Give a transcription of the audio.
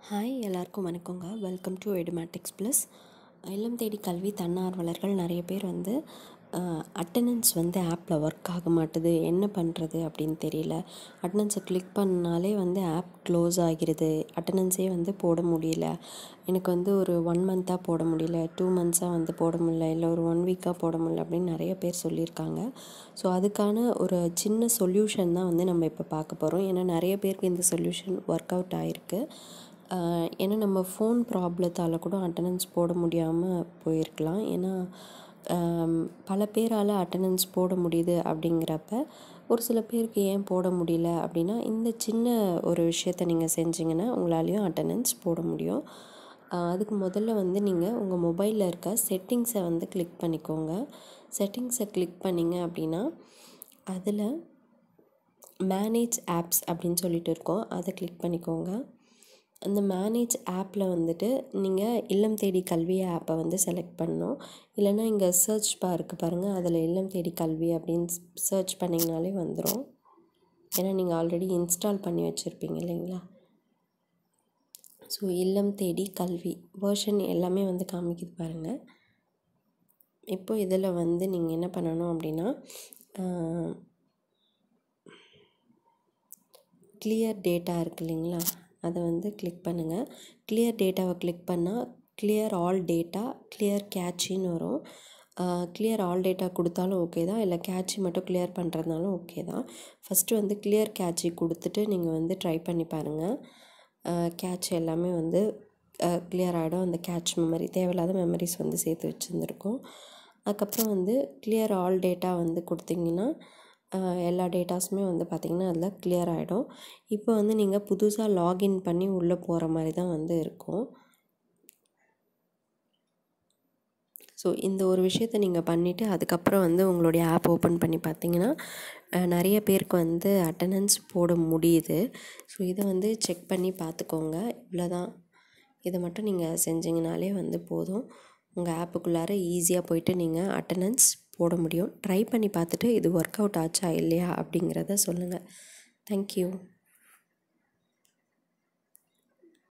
hi எல்லாருக்கும் வணக்கங்க welcome to Edumatics plus இல்லம் தேடி கல்வி தன்னார்வலர்கள் நிறைய பேர் வந்து அட்டண்டன்ஸ் வந்து ஆப்பில் ஒர்க் ஆக மாட்டுது என்ன பண்ணுறது அப்படின்னு தெரியல அட்டண்டன்ஸை கிளிக் பண்ணாலே வந்து ஆப் க்ளோஸ் ஆகிருது அட்டண்டன்ஸே வந்து போட முடியல எனக்கு வந்து ஒரு ஒன் மந்த்தாக போட முடியல டூ மந்த்ஸாக வந்து போட முடியல இல்லை ஒரு ஒன் வீக்காக போட முடியல அப்படின்னு நிறைய பேர் சொல்லியிருக்காங்க ஸோ அதுக்கான ஒரு சின்ன சொல்யூஷன் தான் வந்து நம்ம இப்போ பார்க்க போகிறோம் ஏன்னா நிறைய பேருக்கு இந்த சொல்யூஷன் ஒர்க் அவுட் ஆகிருக்கு ஏன்னா நம்ம ஃபோன் ப்ராப்ளத்தால் கூட அட்டண்டன்ஸ் போட முடியாமல் போயிருக்கலாம் ஏன்னா பல பேரால் அட்டண்டன்ஸ் போட முடியுது அப்படிங்கிறப்ப ஒரு சில பேருக்கு ஏன் போட முடியல அப்படின்னா இந்த சின்ன ஒரு விஷயத்த நீங்கள் செஞ்சீங்கன்னா உங்களாலேயும் அட்டண்டன்ஸ் போட முடியும் அதுக்கு முதல்ல வந்து நீங்கள் உங்கள் மொபைலில் இருக்க செட்டிங்ஸை வந்து கிளிக் பண்ணிக்கோங்க செட்டிங்ஸை கிளிக் பண்ணிங்க அப்படின்னா அதில் மேனேஜ் ஆப்ஸ் அப்படின்னு சொல்லிட்டு இருக்கோம் அதை கிளிக் பண்ணிக்கோங்க அந்த மேனேஜ் ஆப்பில் வந்துட்டு நீங்கள் இல்லம் தேடி கல்வி ஆப்பை வந்து செலக்ட் பண்ணணும் இல்லைன்னா இங்கே சர்ச் பார் இருக்குது பாருங்கள் அதில் இல்லம் தேடி கல்வி அப்படின்னு சர்ச் பண்ணிங்கனாலே வந்துடும் ஏன்னா நீங்கள் ஆல்ரெடி இன்ஸ்டால் பண்ணி வச்சுருப்பீங்க இல்லைங்களா ஸோ இல்லம் தேடி கல்வி வேர்ஷன் எல்லாமே வந்து காமிக்குது பாருங்கள் இப்போ இதில் வந்து நீங்கள் என்ன பண்ணணும் அப்படின்னா கிளியர் டேட்டா இருக்கு இல்லைங்களா அதை வந்து கிளிக் பண்ணுங்கள் கிளியர் டேட்டாவை கிளிக் பண்ணால் கிளியர் ஆல் டேட்டா கிளியர் கேட்சின்னு வரும் கிளியர் ஆல் டேட்டா கொடுத்தாலும் ஓகே தான் இல்லை கேட்சி மட்டும் கிளியர் பண்ணுறதுனாலும் ஓகே தான் ஃபஸ்ட்டு வந்து கிளியர் கேட்சி கொடுத்துட்டு நீங்கள் வந்து ட்ரை பண்ணி பாருங்கள் கேட்ச் எல்லாமே வந்து கிளியர் ஆகிடும் அந்த கேட்ச் மெமரி தேவையில்லாத மெமரிஸ் வந்து சேர்த்து வச்சுருந்துருக்கோம் அதுக்கப்புறம் வந்து கிளியர் ஆல் டேட்டா வந்து கொடுத்தீங்கன்னா எல்லா டேட்டாஸுமே வந்து பார்த்திங்கன்னா அதில் கிளியர் ஆகிடும் இப்போ வந்து நீங்கள் புதுசாக லாகின் பண்ணி உள்ளே போகிற மாதிரி தான் வந்து இருக்கும் ஸோ இந்த ஒரு விஷயத்த நீங்கள் பண்ணிவிட்டு அதுக்கப்புறம் வந்து உங்களுடைய ஆப் ஓப்பன் பண்ணி பார்த்தீங்கன்னா நிறைய பேருக்கு வந்து அட்டண்டன்ஸ் போட முடியுது ஸோ இதை வந்து செக் பண்ணி பார்த்துக்கோங்க இவ்வளோதான் இதை மட்டும் நீங்கள் செஞ்சிங்கனாலே வந்து போதும் உங்கள் ஆப்புக்குள்ளார ஈஸியாக போயிட்டு நீங்கள் அட்டண்டன்ஸ் போட முடியும் ட்ரை பண்ணி பார்த்துட்டு இது ஒர்க் அவுட் ஆச்சா இல்லையா அப்படிங்கிறத சொல்லுங்கள் தேங்க்யூ